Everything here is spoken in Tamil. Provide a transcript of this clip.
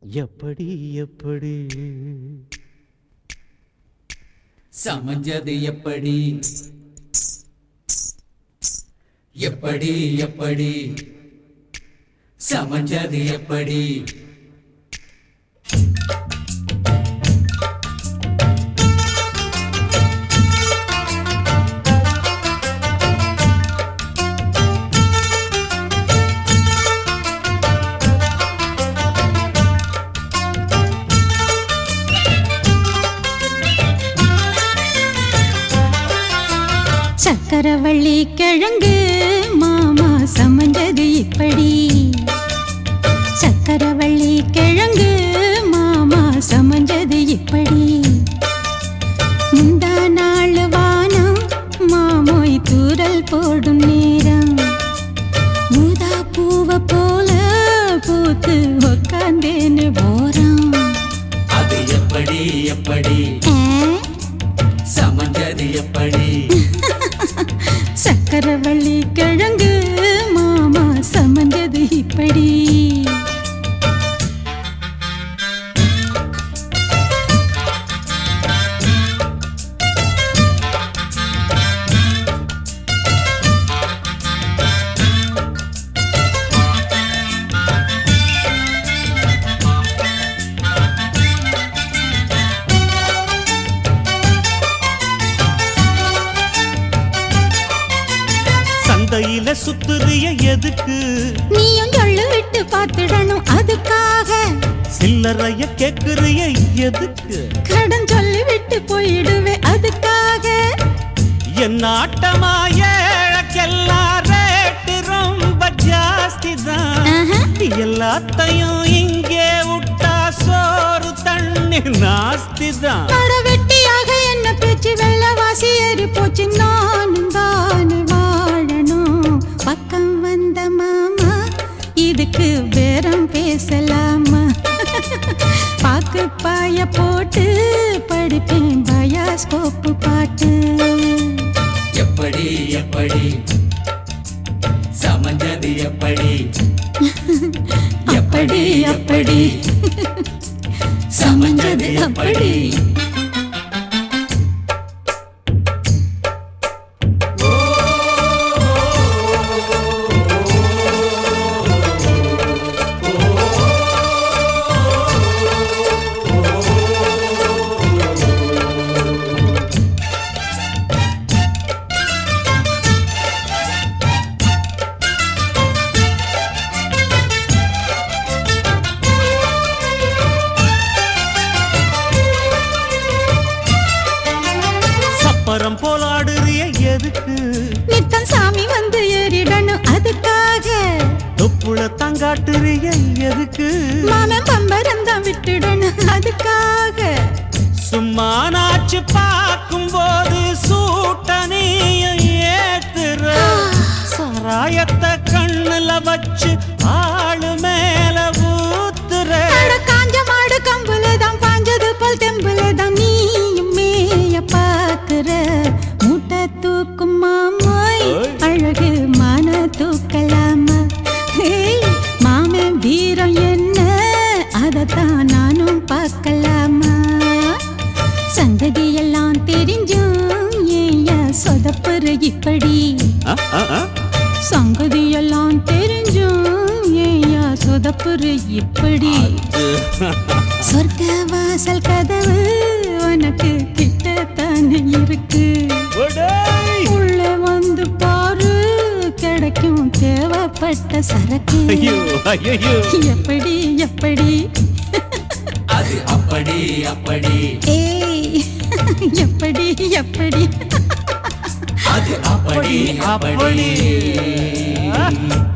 எப்படி எப்படி சமஞ்சது எப்படி எப்படி எப்படி சமஞ்சது எப்படி சக்கரவள்ளி கிழங்கு மாமா சமஞ்சது இப்படி சக்கரவள்ளி கிழங்கு மாமா சமஞ்சது இப்படி முந்தா நாள் வானம் மாமோய் தூரல் போடும் நேரம் மூதா பூவ போல பூத்து உக்காந்தேன்னு போறான் அது எப்படி எப்படி சமஞ்சது எப்படி சக்கரவள்ளி கிழங்கு மாமா சமந்தது இப்படி சந்தையில சுத்துறிய எதுக்கு நீயும் சொல்லு விட்டு பார்த்துடணும் அதுக்காக சில்லறைய கேக்குறிய எதுக்கு கடன் சொல்லி விட்டு போயிடுவே அதுக்காக என் ஆட்டமா ஏழக்கெல்லாம் ரேட்டு ரொம்ப ஜாஸ்தி தான் ஆஹா. எல்லாத்தையும் இங்கே விட்டா சோறு தண்ணி நாஸ்தி தான் மட வெட்டியாக என்ன பேச்சு வெள்ளவாசி ஏறி போச்சு நானும் தானே வாழணும் பக்கம் வந்த மாமா இதுக்கு பேரம் பேசலாமா பாக்கு பாய போட்டு படிப்பேன் பயாஸ்கோப்பு பாட்டு எப்படி எப்படி சமஞ்சது எப்படி அப்படி அப்படி சமஞ்சது அப்படி சப்பரம் போலாடுறிய எதுக்கு நித்தம் சாமி வந்து ஏறிடணும் அதுக்காக தொப்புள தங்காட்டுறிய எதுக்கு மாமன் பம்பரம் தான் விட்டுடணும் அதுக்காக சும்மா நாச்சு பார்க்கும் போது சூட்டனையும் ஏத்துற சாராயத்தை கண்ணுல வச்சு ஆளு மேல ஊத்துற அட காஞ்ச மாடு கம்புல தான் பாஞ்சது போல் தெம்புல தான் நீயும் மேய பாக்குற மூட்டை தூக்கும் மாமாய் ஓய். அழகு மான தூக்கலாமா ஏய், மாமன் வீரம் என்ன அதத்தான் நானும் பார்க்கலாமா சங்கதி எல்லாம் தெரிஞ்சும் ஏயா சொதப்புற இப்படி ஆ, ஆ, ஆ. சங்கதி எல்லாம் தெரிஞ்சும் ஏயா சொதப்புற இப்படி சொர்க்க வாசல் கதவு உனக்கு கிட்டத்தானே இருக்கு ஒடேய். உள்ள வந்து பாரு கிடைக்கும் தேவைப்பட்ட சரக்கு ஐயோ ஐயோ எப்படி எப்படி அது அப்படி அப்படி ஏய் எப்படி எப்படி அது அப்படி அப்படி அப்படி